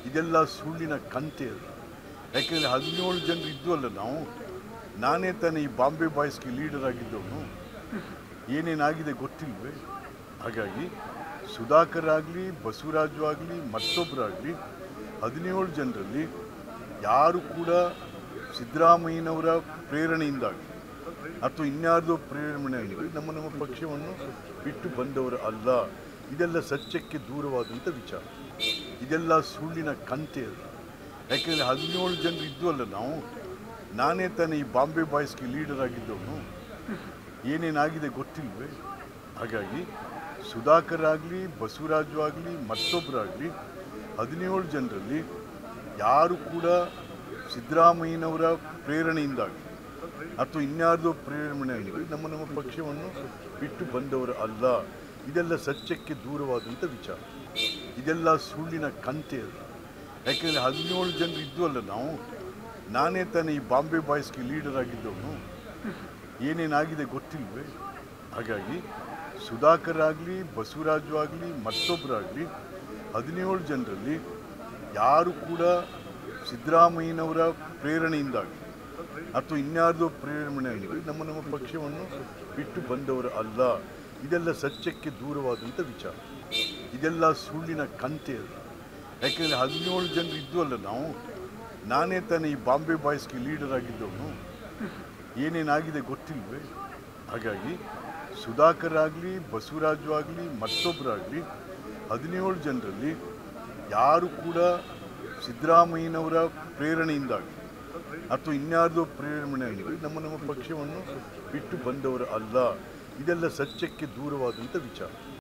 ಇದೆಲ್ಲ ಸುಳ್ಳಿನ ಕಂತೆ ಅದು ಯಾಕೆಂದರೆ ಹದಿನೇಳು ಜನರು ಇದ್ವಲ್ಲ ನಾವು ನಾನೇ ತಾನೇ ಈ ಬಾಂಬೆ ಬಾಯ್ಸ್ಗೆ ಲೀಡರ್ ಆಗಿದ್ದವನು ಏನೇನಾಗಿದೆ ಗೊತ್ತಿಲ್ವೇ ಹಾಗಾಗಿ ಸುಧಾಕರ್ ಆಗಲಿ ಬಸವರಾಜು ಆಗಲಿ ಮತ್ತೊಬ್ಬರಾಗಲಿ ಹದಿನೇಳು ಜನರಲ್ಲಿ ಯಾರು ಕೂಡ ಸಿದ್ದರಾಮಯ್ಯನವರ ಪ್ರೇರಣೆಯಿಂದಾಗಲಿ ಅಥವಾ ಇನ್ಯಾರ್ದೋ ಪ್ರೇರಣೆಯಾಗಲಿ ನಮ್ಮ ನಮ್ಮ ಪಕ್ಷವನ್ನು ಬಿಟ್ಟು ಬಂದವರು ಅಲ್ಲ ಇದೆಲ್ಲ ಸತ್ಯಕ್ಕೆ ದೂರವಾದಂಥ ವಿಚಾರ ಇದೆಲ್ಲ ಸುಳ್ಳಿನ ಕಂತೆ ಅದು ಯಾಕೆಂದರೆ ಹದಿನೇಳು ಜನರು ಇದ್ವಲ್ಲ ನಾವು ನಾನೇ ತಾನೇ ಈ ಬಾಂಬೆ ಬಾಯ್ಸ್ಗೆ ಲೀಡರ್ ಆಗಿದ್ದವನು ಏನೇನಾಗಿದೆ ಗೊತ್ತಿಲ್ವೇ ಹಾಗಾಗಿ ಸುಧಾಕರ್ ಆಗಲಿ ಬಸವರಾಜು ಆಗಲಿ ಮತ್ತೊಬ್ಬರಾಗಲಿ ಹದಿನೇಳು ಜನರಲ್ಲಿ ಯಾರು ಕೂಡ ಸಿದ್ದರಾಮಯ್ಯನವರ ಪ್ರೇರಣೆಯಿಂದಾಗಲಿ ಅಥವಾ ಇನ್ಯಾರ್ದೋ ಪ್ರೇರಣೆಯಾಗಲಿ ನಮ್ಮ ನಮ್ಮ ಪಕ್ಷವನ್ನು ಬಿಟ್ಟು ಬಂದವರು ಅಲ್ಲ ಇದೆಲ್ಲ ಸತ್ಯಕ್ಕೆ ದೂರವಾದಂಥ ವಿಚಾರ ಇದೆಲ್ಲ ಸುಳ್ಳಿನ ಕಂತೆ ಅದು ಯಾಕೆಂದರೆ ಹದಿನೇಳು ಜನರು ಇದ್ವಲ್ಲ ನಾವು ನಾನೇ ತಾನೇ ಈ ಬಾಂಬೆ ಬಾಯ್ಸ್ಗೆ ಲೀಡರ್ ಆಗಿದ್ದವನು ಏನೇನಾಗಿದೆ ಗೊತ್ತಿಲ್ವೇ ಹಾಗಾಗಿ ಸುಧಾಕರ್ ಆಗಲಿ ಬಸವರಾಜು ಆಗಲಿ ಮತ್ತೊಬ್ಬರಾಗಲಿ ಹದಿನೇಳು ಜನರಲ್ಲಿ ಯಾರು ಕೂಡ ಸಿದ್ದರಾಮಯ್ಯನವರ ಪ್ರೇರಣೆಯಿಂದಾಗಲಿ ಅಥವಾ ಇನ್ಯಾರ್ದೋ ಪ್ರೇರಣೆಯಾಗಲಿ ನಮ್ಮ ನಮ್ಮ ಪಕ್ಷವನ್ನು ಬಿಟ್ಟು ಬಂದವರು ಅಲ್ಲ ಇದೆಲ್ಲ ಸತ್ಯಕ್ಕೆ ದೂರವಾದಂಥ ವಿಚಾರ ಇದೆಲ್ಲ ಸುಳ್ಳಿನ ಕಂತೆ ಅದು ಯಾಕೆಂದರೆ ಹದಿನೇಳು ಜನರು ಇದ್ವಲ್ಲ ನಾವು ನಾನೇ ತಾನೇ ಈ ಬಾಂಬೆ ಬಾಯ್ಸ್ಗೆ ಲೀಡರ್ ಆಗಿದ್ದವನು ಏನೇನಾಗಿದೆ ಗೊತ್ತಿಲ್ವೇ ಹಾಗಾಗಿ ಸುಧಾಕರ್ ಆಗಲಿ ಬಸವರಾಜು ಆಗಲಿ ಮತ್ತೊಬ್ಬರಾಗಲಿ ಹದಿನೇಳು ಜನರಲ್ಲಿ ಯಾರು ಕೂಡ ಸಿದ್ದರಾಮಯ್ಯನವರ ಪ್ರೇರಣೆಯಿಂದಾಗಲಿ ಅಥವಾ ಇನ್ಯಾರ್ದೋ ಪ್ರೇರಣೆಯಾಗಲಿ ನಮ್ಮ ನಮ್ಮ ಪಕ್ಷವನ್ನು ಬಿಟ್ಟು ಬಂದವರು ಅಲ್ಲ ಇದೆಲ್ಲ ಸತ್ಯಕ್ಕೆ ದೂರವಾದಂಥ ವಿಚಾರ